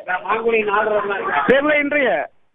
நேர்ல இன்றைய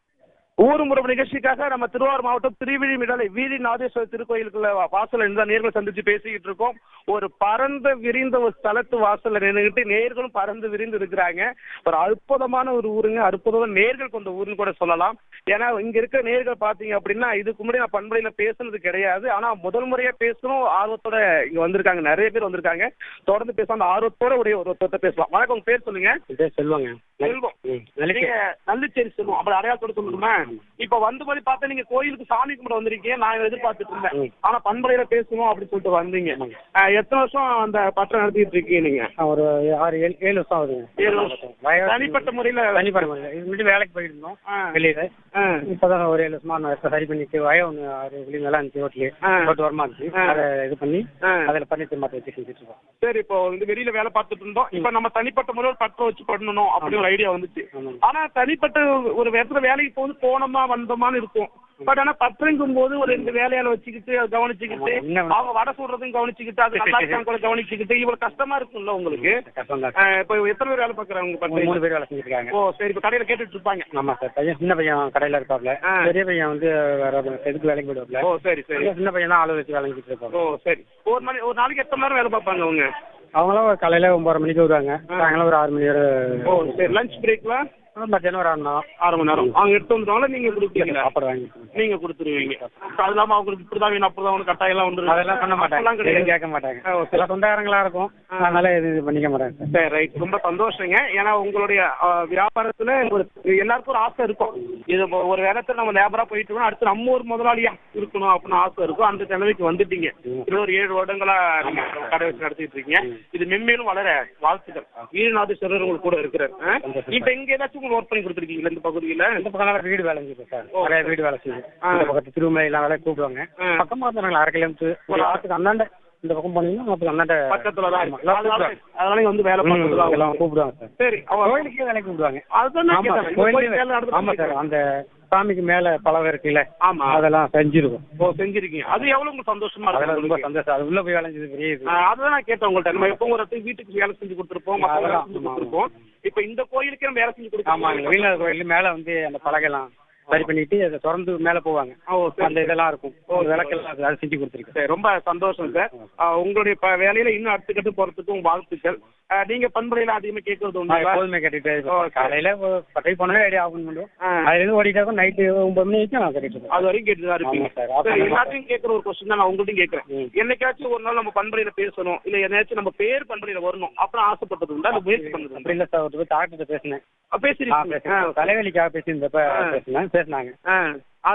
ஊர் முறை நிகழ்ச்சிக்காக நம்ம திருவாரூர் மாவட்டம் திருவிழிமிடலை வீதி நாதேஸ்வரர் திருக்கோயிலுக்குள்ள வா- வாசல்ல இருந்து தான் நேர்கள் சந்திச்சு பேசிக்கிட்டு இருக்கோம் ஒரு பறந்து விரிந்த ஒரு ஸ்தலத்து வாசல்ல நின்றுகிட்டு நேர்களும் பறந்து விரிந்து இருக்கிறாங்க ஒரு அற்புதமான ஒரு ஊருங்க அற்புதமான நேர்கள் கொண்ட ஊருன்னு கூட சொல்லலாம் ஏன்னா இங்க இருக்க நேர்கள் பாத்தீங்க அப்படின்னா இதுக்கு முன்னாடி நான் பண்பலையில பேசுனது கிடையாது ஆனா முதல் முறையா பேசணும் ஆர்வத்தோட இங்க வந்திருக்காங்க நிறைய பேர் வந்திருக்காங்க தொடர்ந்து பேசலாம் அந்த ஆர்வத்தோட உடைய ஒரு ஒருத்தர் பேசலாம் வணக்கம் உங்க பேர் சொல்லுங்க பேர் செல்வங்க செல்வம் ம், நல்ல நீங்க நல்லச்சேரி செல்வம் அப்படி அடையாளத்தோட சொல்லணுமா இப்ப வந்த மாதிரி பார்த்தா நீங்க கோயிலுக்கு சாமி கும்பிட வந்திருக்கீங்க நான் எதிர்பார்த்துட்டு இருந்தேன் ம். ஆனா பண்பலையில பேசணும் அப்படின்னு சொல்லிட்டு வந்தீங்க அஹ், எத்தனை வருஷம் அந்த பட்டம் நடத்திட்டு இருக்கீங்க நீங்க நான் ஒரு ஆறு ஏழு ஏழு வருஷம் ஆகுதுங்க ஏழு வருஷம் வயசு- தனிப்பட்ட முறையில தனிப்பட்ட முறையில் இது முன்னாடி வேலைக்கு போயிட்டு இருந்தோம் ஆ. வெளியில ஆ. இப்பதான் ஒரு ஏழு வருஷமா நான் இப்ப சரி பண்ணிட்டு வய ஒன்று ஆறு வெளியே நல்லா இருந்துச்சு ரோட்லயே ஆ. ரோட்டு வரமா இருந்துச்சு ஆ. அதை இது பண்ணி ஆ. அதில் பண்ணி மாற்ற வச்சு செஞ்சுட்டு இருக்கோம் சரி இப்போ வந்து வெளியில வேலை பார்த்துட்டு இருந்தோம் இப்ப நம்ம தனிப்பட்ட முறையில் பட்டம் வச்சு பண்ணணும் அப்படின்னு ஒரு ஐடியா வந்துச்சு ஆமாம். ஆனா தனிப்பட்ட ஒரு இடத்துல வேலைக்கு போது போனோமா வந்தோமான்னு இருக்கும் பட் ஆனா பற்றங்கும் போது ஒரு ரெண்டு வேலையால வச்சுக்கிட்டு அதை கவனிச்சுக்கிட்டு ஆமா, இன்னும் அவங்க வடை சொல்றதையும் கவனிச்சுக்கிட்டு அது நல்லா இருக்கான்னு கூட கவனிச்சுக்கிட்டு இவ்வளவு கஷ்டமா இருக்கும்ல உங்களுக்கு கஷ்டம் தான் அஹ் இப்போ எத்தனை பேர் வேலை பார்க்கறாங்க உங்க மூணு பட்டறையில பேர் வேலை செஞ்சுட்டு இருக்காங்க ஓ சரி இப்போ கடையில கேட்டுட்டு இருப்பாங்க ஆமா சார் பையன் சின்ன பையன் கடையில இருப்பாப்ல ஆ. பெரிய பையன் வந்து வேற ஒரு எதுக்கு வேலைக்கு போயிடுவாப்ல ஓ சரி சரி சின்ன பையன் தான் ஆளு வச்சு வேலை செஞ்சுட்டு இருப்பாங்க ஓ சரி ஒரு மணி ஒரு நாளைக்கு எத்தனை நேரம் வேலை பார்ப்பாங்க அவங்க அவங்களும் காலையில ஒன்பது மணிக்கு வருவாங்க சாயங்காலம் ஒரு ஆறு மணி வரை ஓ சரி லஞ்ச் பிரேக்ல மத்தியானம் ஒரு ஆறு மணி நேரம் அரை மணி நேரம் அவங்க எடுத்து வந்துருவாங்களா நீங்க கொடுப்பீங்களா சாப்பாடு வாங்கி நீங்க கொடுத்துருவீங்க அது இல்லாம அவங்களுக்கு இப்படிதான் வேணும் அப்படிதான் வேணும் கட்டாயம் எல்லாம் வந்துரும் அதெல்லாம் பண்ண மாட்டாங்க அப்படிலாம் எதுவும் கிடையாது கேட்க மாட்டாங்க ஓ, சரி. எல்லாம் சொந்தக்காரங்களா இருக்கும் அதனால எதுவும் இது பண்ணிக்க மாட்டாங்க சரி ரைட் ரொம்ப சந்தோஷங்க ஏன்னா உங்களுடைய அஹ், வியாபாரத்துல ஒரு எல்லாருக்கும் ஒரு ஆசை இருக்கும் இது இப்போ ஒரு இடத்துல நம்ம லேபரா போயிட்டு இருக்கோம் அடுத்து நம்ம ஒரு முதலாளியா இருக்கணும் அப்படின்னு ஆசை இருக்கும் அந்த நிலைமைக்கு வந்துட்டீங்க இன்னும் ஒரு ஏழு வருடங்களா நீங்க கடை வச்சு நடத்திட்டு இருக்கீங்க இது மென்மேலும் வளர வாழ்த்துக்கள் வீரநாதேஸ்வரர் உங்களுக்கு கூட இருக்கிறார் அஹ்? இப்ப இங்க ஏதாச்சும் உங்களுக்கு ஒர்க் பண்ணி கொடுத்துருக்கீங்களா இந்த பகுதியில இந்த பக்கம் எல்லாம் வீடு வேலை செஞ்சு சார் ஓ. நிறைய வீடு வேலை செஞ்சு ஆ. இந்த பக்கத்து திருமலை எல்லாம் வேலை கூப்பிடுவாங்க ஆ. பக்கமா இருந்தாங்க அரை கிலோமீட்டர் ஒரு ஆத்துக்கு அந்தாண்ட இந்த பக்கம் போனீங்கன்னா அதுக்கு அந்தாண்ட பக்கத்துல தான் ஆமா, இருக்கு. எல்லாம் அதனால கூப்பிடுவாங்க. அதனால இங்க வந்து வேலை ம், பார்க்கறதுலாம் எல்லாம் கூப்பிடுவாங்க சார் சரி அவங்க கோயிலுக்கே வேலைக்கு கூப்பிடுவாங்க அதுதான் நான் ஆமா கேட்டேன். சார் இந்த கோயில் கோயிலே வேலை நடந்துட்டு ஆமா சார் இருக்கு. அந்த சாமிக்கு மேல பலவை இருக்குல்ல ஆமா அதெல்லாம் செஞ்சிருக்கும் ஓ செஞ்சிருக்கீங்க அது எவ்வளவு உங்களுக்கு சந்தோஷமா அதெல்லாம் இருக்கு ரொம்ப உங்களுக்கு? சந்தோஷம் அது உள்ள போய் வேலை செஞ்சது பெரிய இது ஆ, அதுதான் நான் கேட்டேன் உங்கள்ட்ட நம்ம எப்போ ஒரு இடத்துக்கு வீட்டுக்கு வேலை செஞ்சு கொடுத்துருப்போம் மத்த வேலை அதெல்லாம் செஞ்சு ஆமா, கொடுத்துருப்போம் இப்போ இந்த கோயிலுக்கே நம்ம வேலை செஞ்சு ஆமா எங்க கொடுத்துருக்கோம் வீணாத கோயில் மேல வந்து அந்த பலகைலாம் சரி பண்ணிட்டு அதை திறந்து மேல போவாங்க ஓ சரி அந்த இதெல்லாம் இருக்கும் அந்த விளக்கெல்லாம் அது- அது செஞ்சு கொடுத்துருக்கேன் சரி ரொம்ப சந்தோஷம் சார் ஆ, உங்களுடைய ப- வேலையில இன்னும் அடுத்த கட்டு போறதுக்கும் வாழ்த்துக்கள் ஆ, நீங்க பண்புறையில அதிகமா கேட்கறது நான் உண்டுங்களா எப்போதுமே கட்டிட்டு ஓ, சரி. காலையில ஒரு பட்டை போனாலே ரெடி ஆகும் பண்ணுவோம் ஆ, அதுல இருந்து ஓடிட்டா இருக்கும் நைட்டு ஒன்பது மணி வரைக்கும் நான் கட்டிட்டு இருக்கேன் அது வரைக்கும் கேட்டு தான் இருப்பீங்க ஆமா சார். சரி ஆமா. எல்லாத்தையும் கேட்கற ஒரு கொஸ்டின் தான் நான் உங்கள்ட்டையும் கேட்கறேன் ம். என்னைக்காச்சும் ஒரு நாள் நம்ம பண்புறையில பேசணும் இல்ல என்னையாச்சும் நம்ம பேர் பண்புறையில வரணும் அப்புறம் ஆசைப்பட்டது உண்டா இல்ல முயற்சி பண்ணது அப்படி உண்டா? இல்ல சார் ஒரு டாக்டர் பேசினேன் ஆ, ஆ, பேசிருக்கீங்க பேசினேன். தலைவலிக்காக பேசியிருந்தப்ப ஆ. பேசினேன் பேசினாங்க ஆ,